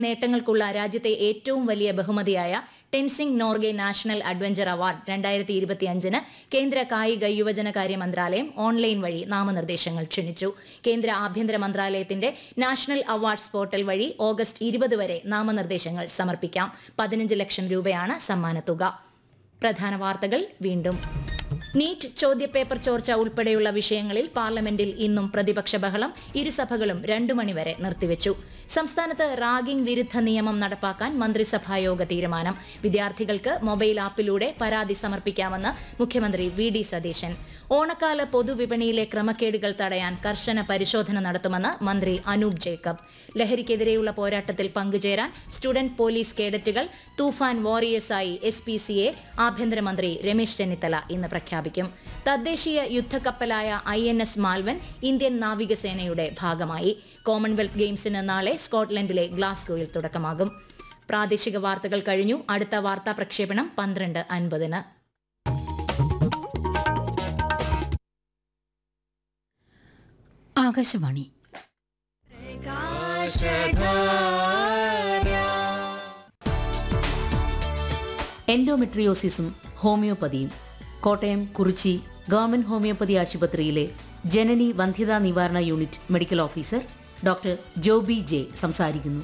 നേട്ടങ്ങൾക്കുള്ള രാജ്യത്തെ ഏറ്റവും വലിയ ബഹുമതിയായ Tenzing Norgay national adventure award രണ്ടായിരത്തി ഇരുപത്തിയഞ്ചിന് കേന്ദ്ര കായിക യുവജനകാര്യ മന്ത്രാലയം ഓൺലൈൻ വഴി നാമനിർദ്ദേശങ്ങൾ ക്ഷണിച്ചു കേന്ദ്ര ആഭ്യന്തര മന്ത്രാലയത്തിന്റെ നാഷണൽ അവാർഡ്സ് പോർട്ടൽ വഴി ഓഗസ്റ്റ് ഇരുപത് വരെ നാമനിർദ്ദേശങ്ങൾ സമർപ്പിക്കാം പതിനഞ്ച് ലക്ഷം രൂപയാണ് സമ്മാനത്തുക പ്രധാന വാർത്തകൾ വീണ്ടും നീറ്റ് ചോദ്യപേപ്പർ ചോർച്ച ഉൾപ്പെടെയുള്ള വിഷയങ്ങളിൽ പാർലമെന്റിൽ ഇന്നും പ്രതിപക്ഷ ബഹളം ഇരുസഭകളും രണ്ടു മണിവരെ നിർത്തിവെച്ചു സംസ്ഥാനത്ത് റാഗിംഗ് വിരുദ്ധ നിയമം നടപ്പാക്കാൻ മന്ത്രിസഭായോഗ തീരുമാനം വിദ്യാർത്ഥികൾക്ക് മൊബൈൽ ആപ്പിലൂടെ പരാതി സമർപ്പിക്കാമെന്ന് മുഖ്യമന്ത്രി വി ഡി സതീശൻ ഓണക്കാല പൊതുവിപണിയിലെ ക്രമക്കേടുകൾ തടയാൻ കർശന പരിശോധന നടത്തുമെന്ന് മന്ത്രി അനൂപ് ജേക്കബ് ലഹരിക്കെതിരെയുള്ള പോരാട്ടത്തിൽ പങ്കുചേരാൻ സ്റ്റുഡന്റ് പോലീസ് കേഡറ്റുകൾ തൂഫാൻ വാറിയേഴ്സായി എസ് പി സിയെ ആഭ്യന്തരമന്ത്രി രമേശ് ചെന്നിത്തല ഇന്ന് പ്രഖ്യാപിക്കും തദ്ദേശീയ യുദ്ധക്കപ്പലായ I N S Malvan Indian നാവികസേനയുടെ ഭാഗമായി കോമൺവെൽത്ത് ഗെയിംസിന് നാളെ സ്കോട്ട്ലൻഡിലെ ഗ്ലാസ്ഗോയിൽ തുടക്കമാകും പ്രാദേശിക വാർത്തകൾ കഴിഞ്ഞു അടുത്ത വാർത്താ പ്രക്ഷേപണം പന്ത്രണ്ട് അൻപതിന് ആകാശവാണി എൻഡോമെട്രിയോസിസും ഹോമിയോപ്പതിയും കോട്ടയം കുറിച്ചി ഗവൺമെന്റ് ഹോമിയോപ്പതി ആശുപത്രിയിലെ ജനനി വന്ധ്യതാ നിവാരണ unit medical officer doctor Joby J സംസാരിക്കുന്നു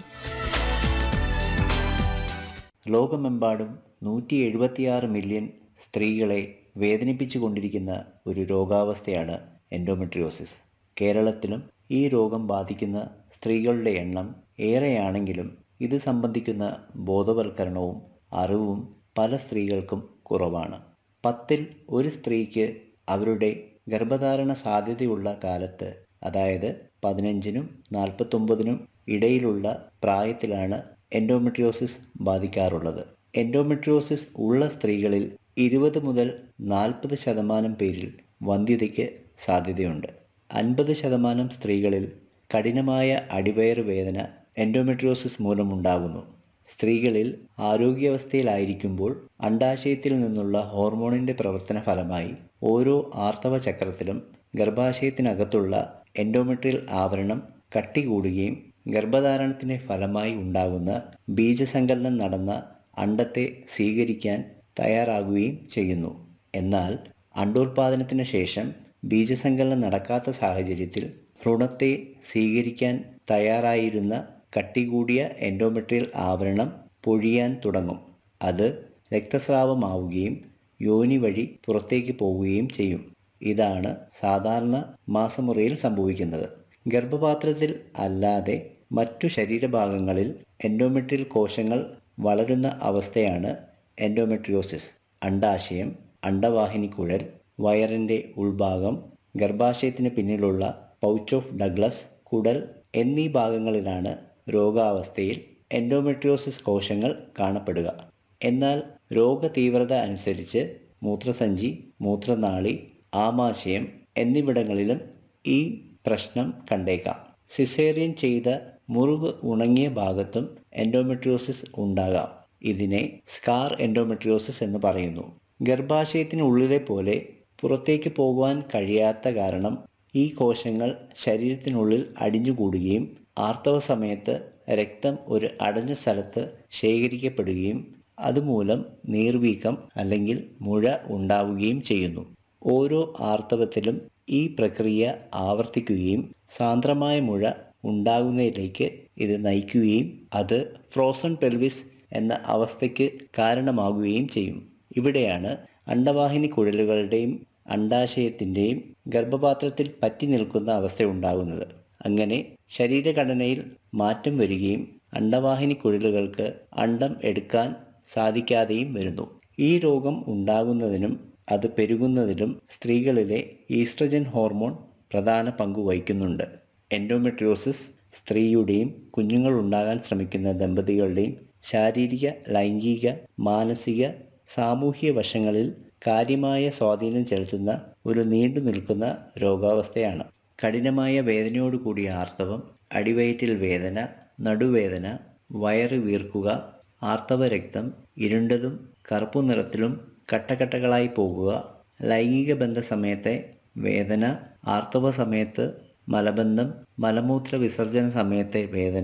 ലോകമെമ്പാടും നൂറ്റി എഴുപത്തിയാറ് മില്യൺ സ്ത്രീകളെ വേദനിപ്പിച്ചുകൊണ്ടിരിക്കുന്ന ഒരു രോഗാവസ്ഥയാണ് എൻഡോമെട്രിയോസിസ് കേരളത്തിലും ഈ രോഗം ബാധിക്കുന്ന സ്ത്രീകളുടെ എണ്ണം ഏറെയാണെങ്കിലും ഇത് സംബന്ധിക്കുന്ന ബോധവൽക്കരണവും അറിവും പല സ്ത്രീകൾക്കും കുറവാണ് പത്തിൽ ഒരു സ്ത്രീക്ക് അവരുടെ ഗർഭധാരണ സാധ്യതയുള്ള കാലത്ത് അതായത് പതിനഞ്ചിനും നാൽപ്പത്തൊമ്പതിനും ഇടയിലുള്ള പ്രായത്തിലാണ് എൻഡോമെട്രിയോസിസ് ബാധിക്കാറുള്ളത് എൻഡോമെട്രിയോസിസ് ഉള്ള സ്ത്രീകളിൽ ഇരുപത് മുതൽ നാൽപ്പത് ശതമാനം പേരിൽ വന്ധ്യതയ്ക്ക് സാധ്യതയുണ്ട് അൻപത് ശതമാനം സ്ത്രീകളിൽ കഠിനമായ അടിവയറ് വേദന എൻഡോമെട്രിയോസിസ് മൂലമുണ്ടാകുന്നു സ്ത്രീകളിൽ ആരോഗ്യാവസ്ഥയിലായിരിക്കുമ്പോൾ അണ്ടാശയത്തിൽ നിന്നുള്ള ഹോർമോണിൻ്റെ പ്രവർത്തന ഫലമായി ഓരോ ആർത്തവ ചക്രത്തിലും ഗർഭാശയത്തിനകത്തുള്ള എൻഡോമെട്രിയൽ ആവരണം കട്ടി കൂടുകയും ഗർഭധാരണത്തിന് ഫലമായി ഉണ്ടാകുന്ന ബീജസങ്കലനം നടന്ന അണ്ടത്തെ സ്വീകരിക്കാൻ തയ്യാറാകുകയും ചെയ്യുന്നു എന്നാൽ അണ്ടോൽപാദനത്തിന് ശേഷം ബീജസങ്കലനം നടക്കാത്ത സാഹചര്യത്തിൽ ഭ്രൂണത്തെ സ്വീകരിക്കാൻ തയ്യാറായിരുന്ന കട്ടി കൂടിയ എൻഡോമെട്രിയൽ ആവരണം പൊഴിയാൻ തുടങ്ങും അത് രക്തസ്രാവമാവുകയും യോനി വഴി പുറത്തേക്ക് പോവുകയും ചെയ്യും ഇതാണ് സാധാരണ മാസമുറയിൽ സംഭവിക്കുന്നത് ഗർഭപാത്രത്തിൽ അല്ലാതെ മറ്റു ശരീരഭാഗങ്ങളിൽ എൻഡോമെട്രിയൽ കോശങ്ങൾ വളരുന്ന അവസ്ഥയാണ് എൻഡോമെട്രിയോസിസ് അണ്ടാശയം അണ്ടവാഹിനിക്കുഴൽ വയറിൻ്റെ ഉൾഭാഗം ഗർഭാശയത്തിന് പിന്നിലുള്ള പൗച്ച് ഓഫ് ഡഗ്ലസ് കുടൽ എന്നീ ഭാഗങ്ങളിലാണ് രോഗാവസ്ഥയിൽ എൻഡോമെട്രിയോസിസ് കോശങ്ങൾ കാണപ്പെടുക എന്നാൽ രോഗതീവ്രത അനുസരിച്ച് മൂത്രസഞ്ചി മൂത്രനാളി ആമാശയം എന്നിവിടങ്ങളിലും ഈ പ്രശ്നം കണ്ടേക്കാം സിസേറിയൻ ചെയ്ത മുറിവ് ഉണങ്ങിയ ഭാഗത്തും എൻഡോമെട്രിയോസിസ് ഉണ്ടാകാം ഇതിനെ സ്കാർ എൻഡോമെട്രിയോസിസ് എന്ന് പറയുന്നു ഗർഭാശയത്തിനുള്ളിലെ പോലെ പുറത്തേക്ക് പോകുവാൻ കഴിയാത്ത കാരണം ഈ കോശങ്ങൾ ശരീരത്തിനുള്ളിൽ അടിഞ്ഞുകൂടുകയും ആർത്തവ സമയത്ത് രക്തം ഒരു അടഞ്ഞ സ്ഥലത്ത് ശേഖരിക്കപ്പെടുകയും അതുമൂലം നീർവീക്കം അല്ലെങ്കിൽ മുഴ ഉണ്ടാവുകയും ചെയ്യുന്നു ഓരോ ആർത്തവത്തിലും ഈ പ്രക്രിയ ആവർത്തിക്കുകയും സാന്ദ്രമായ മുഴ ഉണ്ടാകുന്നതിലേക്ക് ഇത് നയിക്കുകയും അത് ഫ്രോസൺ പെൽവിസ് എന്ന അവസ്ഥയ്ക്ക് കാരണമാകുകയും ചെയ്യും ഇവിടെയാണ് അണ്ടവാഹിനി കുഴലുകളുടെയും അണ്ടാശയത്തിൻ്റെയും ഗർഭപാത്രത്തിൽ പറ്റി നിൽക്കുന്ന അവസ്ഥ ഉണ്ടാകുന്നത് അങ്ങനെ ശരീരഘടനയിൽ മാറ്റം വരികയും അണ്ടവാഹിനി കുഴലുകൾക്ക് അണ്ടം എടുക്കാൻ സാധിക്കാതെയും വരുന്നു ഈ രോഗം ഉണ്ടാകുന്നതിനും അത് പെരുകുന്നതിലും സ്ത്രീകളിലെ ഈസ്ട്രജൻ ഹോർമോൺ പ്രധാന പങ്ക് വഹിക്കുന്നുണ്ട് എൻഡോമെട്രിയോസിസ് സ്ത്രീയുടെയും കുഞ്ഞുങ്ങൾ ഉണ്ടാകാൻ ശ്രമിക്കുന്ന ദമ്പതികളുടെയും ശാരീരിക ലൈംഗിക മാനസിക സാമൂഹിക വശങ്ങളിൽ കാര്യമായ സ്വാധീനം ചെലുത്തുന്ന ഒരു നീണ്ടു നിൽക്കുന്ന രോഗാവസ്ഥയാണ് കഠിനമായ വേദനയോട് കൂടിയ ആർത്തവം അടിവയറ്റിൽ വേദന നടുവേദന വയറ് വീർക്കുക ആർത്തവ രക്തം ഇരുണ്ടതും കറുപ്പു നിറത്തിലും കട്ടകട്ടകളായി പോകുക ലൈംഗിക ബന്ധ സമയത്തെ വേദന ആർത്തവ സമയത്ത് മലബന്ധം മലമൂത്ര വിസർജന സമയത്തെ വേദന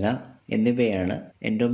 എന്നിവയാണ് എൻഡോ